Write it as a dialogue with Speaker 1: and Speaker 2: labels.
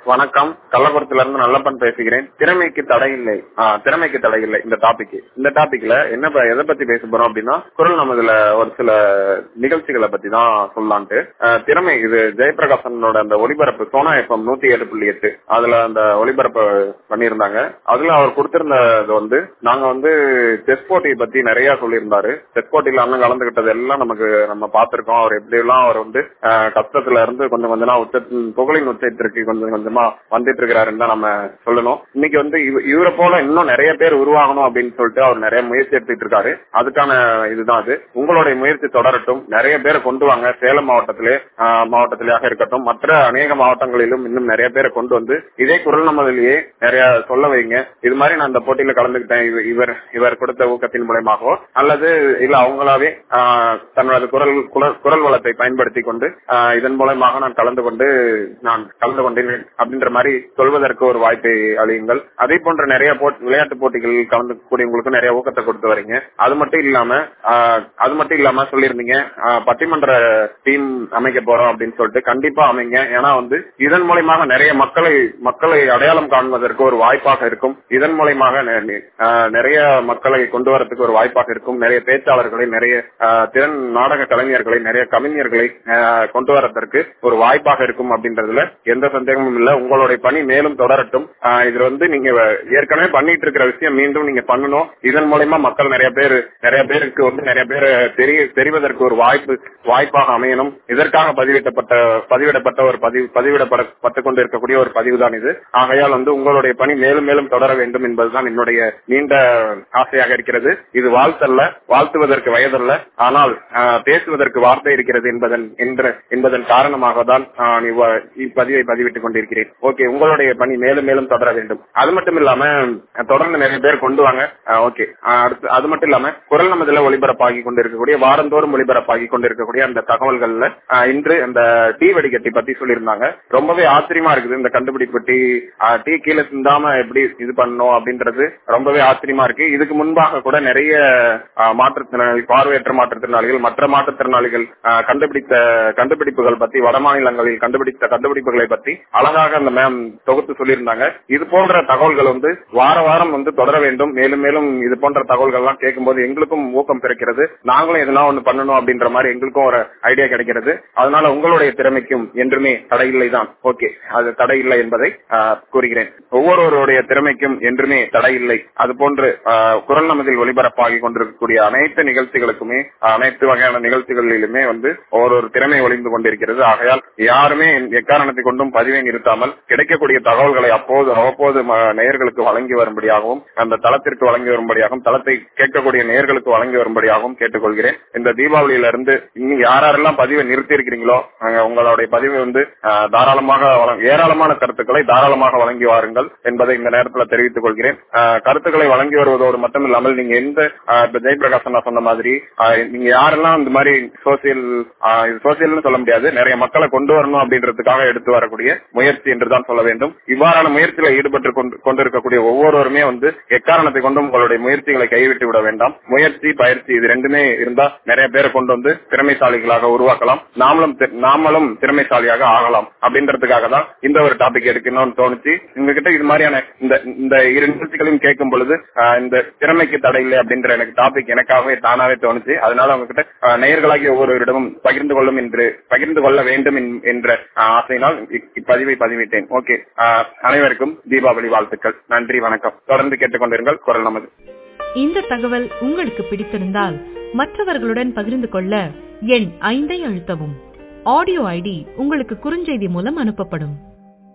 Speaker 1: வணக்கம் கள்ளக்குளத்துல இருந்து நல்லப்பன் பேசுகிறேன் திறமைக்கு தடை இல்லை ஆ, திறமைக்கு தடை இல்லை இந்த டாபிக் இந்த டாபிக்ல என்ன ப- எதை பத்தி பேச போறோம் அப்படின்னா குரல் நமதுல ஒரு சில நிகழ்ச்சிகளை பத்தி தான் சொல்லலான்ட்டு ஆ, திறமை இது ஜெயபிரகாசனோட அந்த ஒளிபரப்பு சோனா எஃப்எம் நூத்தி ஏழு புள்ளி எட்டு அதுல அந்த ஒளிபரப்பு பண்ணியிருந்தாங்க அதுல அவர் கொடுத்திருந்தது வந்து நாங்க வந்து செஸ் போட்டியை பத்தி நிறைய சொல்லியிருந்தாரு செஸ் போட்டியில அண்ணன் கலந்துகிட்டது எல்லாம் நமக்கு நம்ம பார்த்திருக்கோம் அவர் எப்படி எல்லாம் அவர் வந்து ஆ, கஷ்டத்துல இருந்து கொஞ்சம் கொஞ்சமா உச்ச புகழின் உச்சத்திற்கு கொஞ்சம் கொஞ்சமா வந்துட்டு இருக்கிறாருன்னு தான் நம்ம சொல்லணும் இன்னைக்கு வந்து இவ- இவரை போல இன்னும் நிறைய பேர் உருவாகணும் அப்படின்னு சொல்லிட்டு அவர் நிறைய முயற்சி எடுத்துட்டு இருக்காரு அதுக்கான இதுதான் அது உங்களுடைய முயற்சி தொடரட்டும் நிறைய பேரை கொண்டு வாங்க சேலம் மாவட்டத்திலே ஆஹ், மாவட்டத்திலேயாக இருக்கட்டும் மற்ற அநேக மாவட்டங்களிலும் இன்னும் நிறைய பேரை கொண்டு வந்து இதே குரல் நமதிலேயே நிறைய சொல்ல வைங்க இது மாதிரி நான் இந்த போட்டியில கலந்துக்கிட்டேன் இவ- இவர் இவர் கொடுத்த ஊக்கத்தின் மூலயமாகவோ அல்லது இல்ல அவங்களாவே ஆஹ், தன்னோட குரல் குரல் குரல் வளத்தை பயன்படுத்தி கொண்டு ஆஹ், இதன் மூலமாக நான் கலந்து கொண்டு நான் கலந்து கொண்டேன் அப்படின்ற மாதிரி சொல்வதற்கு ஒரு வாய்ப்பை அளியுங்கள் அதே போன்ற நிறைய போட்டி- விளையாட்டு போட்டிகள் கலந்து கூடியவங்களுக்கு நிறைய ஊக்கத்தை கொடுத்து வரீங்க அது மட்டும் இல்லாம ஆஹ், அது மட்டும் இல்லாம சொல்லியிருந்தீங்க ஆஹ், பட்டிமன்ற டீம் அமைக்க போறோம் அப்படின்னு சொல்லிட்டு கண்டிப்பா அமைங்க ஏன்னா வந்து இதன் மூலயமாக நிறைய மக்களை மக்களை அடையாளம் காண்பதற்கு ஒரு வாய்ப்பாக இருக்கும் இதன் மூலயமாக நெ- நெ- ஆஹ், நிறைய மக்களை கொண்டு வரதுக்கு ஒரு வாய்ப்பாக இருக்கும் நிறைய பேச்சாளர்களை நிறைய ஆஹ், திறன் நாடக கலைஞர்களை நிறைய கவிஞர்களை ஆஹ், கொண்டு வரதற்கு ஒரு வாய்ப்பாக இருக்கும் அப்படின்றதுல எந்த சந்தேகமும் இல்ல உங்களுடைய பணி மேலும் தொடரட்டும் ஆஹ், இது வந்து நீங்க ஏற்கனவே பண்ணிட்டு இருக்கிற விஷயம் மீண்டும் நீங்க பண்ணணும் இதன் மூலயமா மக்கள் நிறைய பேர் நிறைய பேருக்கு வந்து நிறைய பேர் தெரிய தெரிவதற்கு ஒரு வாய்ப்பு வாய்ப்பாக அமையணும் இதற்காக பதிவிடப்பட்ட பதிவிடப்பட்ட ஒரு பதிவு பதிவிடப்பட்டு கொண்டு இருக்கக்கூடிய ஒரு பதிவு தான் இது ஆகையால் வந்து உங்களுடைய பணி மேலும் மேலும் தொடர வேண்டும் என்பதுதான் என்னுடைய நீண்ட ஆசையாக இருக்கிறது இது வாழ்த்தல்ல வாழ்த்துவதற்கு வயதல்ல ஆனால் ஆஹ், பேசுவதற்கு வார்த்தை இருக்கிறது என்பதன் என்ற என்பதன் காரணமாக தான் நான் இவ்வ- இப்பதிவை பதிவிட்டுக் கொண்டிருக்கிறேன் ஓகே உங்களுடைய பணி மேலும் மேலும் தொடர வேண்டும் அது மட்டும் இல்லாம அஹ், தொடர்ந்து நிறைய பேர் கொண்டு வாங்க ஓகே அடுத்து அது மட்டும் இல்லாம குரல் நமதுல ஒளிபரப்பாகி கொண்டிருக்கக்கூடிய வாரந்தோறும் ஒளிபரப்பாகி கொண்டிருக்கக்கூடிய அந்த தகவல்கள்ல அஹ், இன்று அந்த டீ வடிகட்டி பத்தி சொல்லியிருந்தாங்க ரொம்பவே ஆச்சரியமா இருக்குது இந்த கண்டுபிடிப்பு டீ அஹ், டீ கீழே சிந்தாம எப்படி இது பண்ணணும் அப்படின்றது ரொம்பவே ஆச்சரியமா இருக்கு இதுக்கு முன்பாக கூட நிறைய அஹ், மாற்றுத்திறனாளி பார்வையற்ற மாற்றுத்திறனாளிகள் மற்ற மாற்றுத்திறனாளிகள் அஹ், கண்டுபிடித்த கண்டுபிடிப்புகள் பத்தி வட மாநிலங்களில் கண்டுபிடித்த கண்டுபிடிப்புகளை பத்தி அழகாக அந்த மேம் தொகுத்து சொல்லியிருந்தாங்க இது போன்ற தகவல்கள் வந்து வார வாரம் வந்து தொடர வேண்டும் மேலும் மேலும் இது போன்ற தகவல்கள் எல்லாம் கேட்கும்போது எங்களுக்கும் ஊக்கம் பிறக்கிறது நாங்களும் எதனா ஒண்ணு பண்ணணும் அப்படின்ற மாதிரி எங்களுக்கும் ஒரு ஐடியா கிடைக்கிறது அதனால உங்களுடைய திறமைக்கும் என்றுமே தடையில்லை தான் ஓகே அது தடையில்லை என்பதை ஆஹ், கூறுகிறேன் ஒவ்வொருவருடைய திறமைக்கும் என்றுமே தடையில்லை அது போன்று ஆஹ், குரல் நமதில் ஒளிபரப்பாகி கொண்டிருக்கக்கூடிய அனைத்து நிகழ்ச்சிகளுக்குமே அனைத்து வகையான நிகழ்ச்சிகளிலுமே வந்து ஒரு ஒரு திறமை ஒளிந்து கொண்டிருக்கிறது ஆகையால் யாருமே எக்காரணத்தை கொண்டும் பதிவை நிறுத்தாமல் கிடைக்கக்கூடிய தகவல்களை அப்போது அவ்வப்போது ம- நேயர்களுக்கு வழங்கி வரும்படியாகவும் அந்த தளத்திற்கு வழங்கி வரும்படியாகவும் தளத்தை கேட்கக்கூடிய நேயர்களுக்கு வழங்கி வரும்படியாகவும் கேட்டுக்கொள்கிறேன் இந்த தீபாவளியில இருந்து இன்னும் யாரெல்லாம் பதிவை நிறுத்தி இருக்கிறீங்களோ அங்க உங்களுடைய பதிவை வந்து ஆஹ், தாராளமாக வழங்க- ஏராளமான கருத்துக்களை தாராளமாக வழங்கி வாருங்கள் என்பதை இந்த நேரத்தில் தெரிவித்துக் கொள்கிறேன் ஆஹ், கருத்துக்களை வழங்கி வருவதோடு மட்டுமில்லாமல் நீங்க எந்த ஆஹ், இப்ப ஜெயபிரகாஷ் நான் சொன்ன மாதிரி ஆஹ், நீங்க யாரெல்லாம் இந்த மாதிரி சோசியல் சோசியல்னு சொல்ல முடியாது நிறைய மக்களை கொண்டு வரணும் அப்படின்றதுக்காக எடுத்து வரக்கூடிய முயற்சி என்றுதான் சொல்ல வேண்டும் இவ்வாறான முயற்சியில் ஈடுபட்டு கொண்டு- கொண்டிருக்கக்கூடிய ஒவ்வொருவருமே வந்து எக்காரணத்தை கொண்டும் உங்களுடைய முயற்சிகளை கைவிட்டு விட வேண்டாம் முயற்சி பயிற்சி இது ரெண்டுமே இருந்தா நிறைய பேரை கொண்டு வந்து திறமைசாலிகளாக உருவாக்கலாம் நாமளும் தி- நாமளும் திறமைசாலியாக ஆகலாம் அப்படின்றதுக்காக தான் இந்த ஒரு டாபிக் எடுக்கணும்னு தோணுச்சு உங்ககிட்ட இது மாதிரியான இந்த இந்த இரு நிகழ்ச்சிகளையும் கேட்கும் பொழுது ஆஹ், இந்த திறமைக்கு தடை இல்லை அப்படின்ற எனக்கு டாபிக் எனக்காகவே தானாவே தோணுச்சு அதனால உங்ககிட்ட ஆஹ், நேயர்களாகிய ஒவ்வொருவரிடமும் பகிர்ந்து கொள்ளும் என்று பகிர்ந்து கொள்ள வேண்டும் என்- என்ற ஆஹ், ஆசையினால் இ- இப்பதிவை பதிவிட்டேன் ஓகே ஆஹ், அனைவருக்கும் தீபாவளி வாழ்த்துக்கள் நன்றி வணக்கம் தொடர்ந்து கேட்டுக்கொண்டிருங்கள் குரல் நமது
Speaker 2: இந்த தகவல் உங்களுக்கு பிடித்திருந்தால் மற்றவர்களுடன் பகிர்ந்து கொள்ள எண் ஐந்தை அழுத்தவும் ஆடியோ ஐடி உங்களுக்கு குறுஞ்செய்தி மூலம் அனுப்பப்படும்